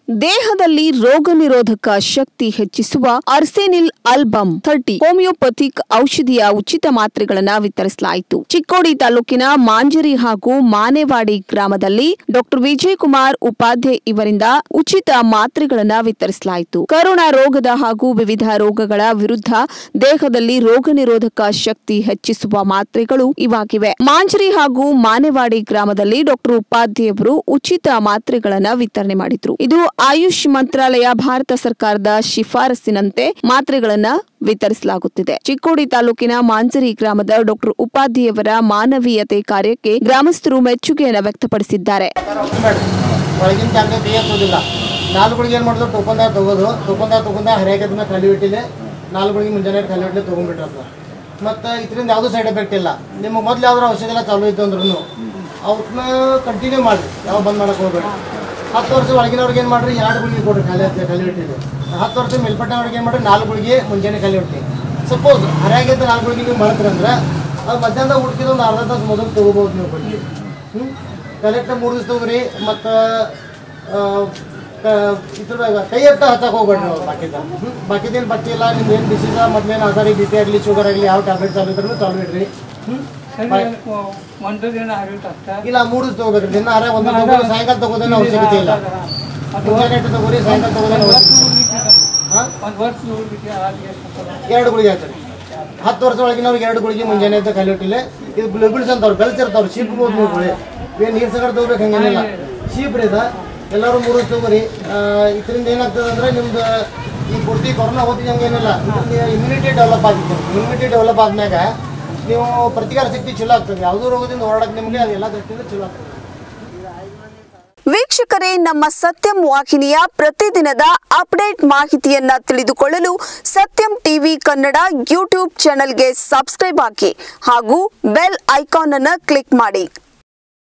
ದೇಹದಲ್ಲಿ ರೋಗ ನಿರೋಧಕ ಶಕ್ತಿ ಹೆಚ್ಚಿಸುವ ಅರ್ಸೆನಿಲ್ ಅಲ್ಬಮ್ ಥರ್ಟಿ ಹೋಮಿಯೋಪಥಿಕ್ ಔಷಧಿಯ ಉಚಿತ ಮಾತ್ರೆಗಳನ್ನ ವಿತರಿಸಲಾಯಿತು ಚಿಕ್ಕೋಡಿ ತಾಲೂಕಿನ ಮಾಂಜರಿ ಹಾಗೂ ಮಾನೆವಾಡಿ ಗ್ರಾಮದಲ್ಲಿ ಡಾಕ್ಟರ್ ವಿಜಯಕುಮಾರ್ ಉಪಾಧ್ಯಾಯ ಇವರಿಂದ ಉಚಿತ ಮಾತ್ರೆಗಳನ್ನ ವಿತರಿಸಲಾಯಿತು ಕರೋನಾ ರೋಗದ ಹಾಗೂ ವಿವಿಧ ರೋಗಗಳ ವಿರುದ್ಧ ದೇಹದಲ್ಲಿ ರೋಗ ನಿರೋಧಕ ಶಕ್ತಿ ಹೆಚ್ಚಿಸುವ ಮಾತ್ರೆಗಳು ಇವಾಗಿವೆ ಮಾಂಜರಿ ಹಾಗೂ ಮಾನೆವಾಡಿ ಗ್ರಾಮದಲ್ಲಿ ಡಾಕ್ಟರ್ ಉಪಾಧ್ಯಾಯವರು ಉಚಿತ ಮಾತ್ರೆಗಳನ್ನ ವಿತರಣೆ ಮಾಡಿದ್ರು ಇದು ಆಯುಷ್ ಮಂತ್ರಾಲಯ ಭಾರತ ಸರ್ಕಾರದ ಶಿಫಾರಸ್ಸಿನಂತೆ ಮಾತ್ರೆಗಳನ್ನ ವಿತರಿಸಲಾಗುತ್ತಿದೆ ಚಿಕ್ಕೋಡಿ ತಾಲೂಕಿನ ಮಾಂಜರಿ ಗ್ರಾಮದ ಡಾಕ್ಟರ್ ಉಪಾಧ್ಯಾಯವರ ಮಾನವೀಯತೆ ಕಾರ್ಯಕ್ಕೆ ಗ್ರಾಮಸ್ಥರು ಮೆಚ್ಚುಗೆಯನ್ನು ವ್ಯಕ್ತಪಡಿಸಿದ್ದಾರೆ ಮಾಡ್ರಿ ಒಳಗಿನ ಜಾಗ ಕೈ ಹತ್ತೋದಿಲ್ಲ ನಾಲ್ಗುಗಳಿಗೆ ಏನು ಮಾಡಿದ್ರು ಟೋಕನ್ದಾಗ ತಗೋದು ಟೋಕನ್ದಾಗ ತಗೊಂಡ ಹರಿಯಾಕದ್ಮೇಲೆ ಖಾಲಿ ಇಟ್ಟಿಲ್ಲ ನಾಲ್ಗುಗಳಿಗೆ ಮುಂಜಾನೆ ಖಾಲಿ ಇಟ್ಟಲೆ ತೊಗೊಂಡ್ಬಿಟ್ರಪ್ಪ ಮತ್ತು ಇದರಿಂದ ಯಾವುದೂ ಸೈಡ್ ಎಫೆಕ್ಟ್ ಇಲ್ಲ ನಿಮಗೆ ಮೊದಲು ಯಾವ್ದಾರು ಔಷಧಿ ಎಲ್ಲ ಚಾಲೂ ಇತ್ತು ಅಂದ್ರೂ ಅವ್ರನ್ನ ಕಂಟಿನ್ಯೂ ಮಾಡಿರಿ ಯಾವ ಬಂದ್ ಮಾಡಕ್ಕೆ ಹೋಗ್ಬೇಡಿ ಹತ್ತು ವರ್ಷ ಒಳಗಿನವ್ರಿಗೆ ಏನು ಮಾಡ್ರಿ ಎರಡು ಗುಳಿಗೆ ಕೊಡ್ರಿ ಖಾಲಿ ಹತ್ತು ಖಾಲಿ ಇಟ್ಟಿದೆ ಹತ್ತು ವರ್ಷ ಮೇಲ್ಪಟ್ಟವ್ರಿಗೆ ಏನು ಮಾಡ್ರಿ ನಾಲ್ಕು ಗುಳಿಗೆ ಮುಂಜಾನೆ ಖಾಲಿ ಇಡ್ತೀವಿ ಸಪೋಸ್ ಹರಿಯಾಗಿದ್ದ ನಾಲ್ಕು ಗುಳಿಗೆ ನೀವು ಮಾಡ್ತೀರಂದ್ರೆ ಅದು ಮಧ್ಯಾಹ್ನದಾಗ ಹುಡುಕಿದ ಒಂದು ಅರ್ಧ ತಾಸು ಮೊದಲು ತೊಗೋಬೋದು ನೀವು ಗುಳಿಗೆ ಹ್ಞೂ ಕಲೆಕ್ಟ್ ಮೂರು ದಿವಸ ತಗೋರಿ ಮತ್ತು ಇದ್ರದಾಗ ಕೈ ಎತ್ತ ಹಚ್ಚಕ್ಕೆ ಹೋಗ್ಬೇಡ್ರಿ ನಾವು ಬಾಕಿದ ಬಾಕಿದೇನು ಬಾಕಿ ಇಲ್ಲ ನಿಮ್ದು ಏನು ಡಿಸೀಸ ಮೊದಲೇನು ಆಧಾರಿ ಬಿ ಪಿ ಆಗಲಿ ಶುಗರ್ ಆಗಲಿ ಯಾವ ಟ್ಯಾಬ್ಲೆಟ್ ಚಾಲು ಇದ್ರೂ ಚಾಲು ಇಡ್ರಿ ಹ್ಞೂ ಒಂದು ದಿನ ಆಗುತ್ತೆ ಅಷ್ಟೇ ಇಲ್ಲ ಮೂರು ದಿವಸ ತಗೋಬೇಕ್ರಿ ದಿನ ಆರ ಒಂದು ತಗೋರಿ ಸಾಯಂಕಾಲ ತಗೋದೇನು ಅವಶ್ಯಕತೆ ಇಲ್ಲ ಮುಂಜಾನೆ ಇಟ್ಟು ತಗೋರಿ ಸಾಯಂಕಾಲ ತಗೋದೇನು ಅವಶ್ಯಕತೆ ಹಾಂ ಒಂದು ವರ್ಷ ಹೋಗ್ಬಿಟ್ಟು ಅಲ್ಲಿ ಎಷ್ಟು ಎರಡು ಗುಳಿಗೆ ಹಾಕ್ತಾರೆ ಹತ್ತು ವರ್ಷ ಒಳಗಿನವ್ರಿಗೆ ಎರಡು ಗುಳಿಗೆ ಮುಂಜಾನೆ ಎದ್ದು ಖಾಲಿ ಇಟ್ಟಿಲ್ಲ ಇದು ಗ್ಲೋಬಿಲ್ಸ್ ಅಂತವ್ರು ಬೆಳ್ಸಿರ್ತಾವ್ರು ಶೀಪ್ಬೋದು ನೀವು ಗುಳಿ ಏನು ನೀರು ಸಗಡ್ ತಗೋಬೇಕು ಹಂಗೇನಿಲ್ಲ ಶೀಪ್ರಿ ಇದ ಎಲ್ಲರೂ ಮೂರು ದಿವಸ ತಗೋರಿ ಇದರಿಂದ ಏನಾಗ್ತದೆ ಅಂದರೆ ನಿಮ್ದು ಈ ಪೂರ್ತಿ ಕೊರೋನಾ ಹೋಗ್ತಿದ್ದ ಹಂಗೇನಿಲ್ಲ ಇದರಿಂದ ಇಮ್ಯುನಿಟಿ ಡೆವಲಪ್ ಆಗಿತ್ತು ಇಮ್ಯುನಿಟಿ ಡೆವಲಪ್ ಆದ್ಮ್ಯಾಗ ನೀವು ಪ್ರತಿಕಾರ ಶಕ್ತಿ ಚಲೋ ಆಗ್ತದೆ ಯಾವುದೋ ರೋಗದಿಂದ ಹೊರಡಕ್ಕೆ ನಿಮಗೆ ಅದೆಲ್ಲ ದೃಷ್ಟಿಯಿಂದ ಚಲೋ ಆಗ್ತದೆ ವೀಕ್ಷಕರೇ ನಮ್ಮ ಸತ್ಯಂ ವಾಹಿನಿಯ ಪ್ರತಿದಿನದ ಅಪ್ಡೇಟ್ ಮಾಹಿತಿಯನ್ನ ತಿಳಿದುಕೊಳ್ಳಲು ಸತ್ಯಂ ಟಿವಿ ಕನ್ನಡ ಯೂಟ್ಯೂಬ್ ಚಾನೆಲ್ಗೆ ಸಬ್ಸ್ಕ್ರೈಬ್ ಆಗಿ ಹಾಗೂ ಬೆಲ್ ಐಕಾನ್ ಅನ್ನು ಕ್ಲಿಕ್ ಮಾಡಿ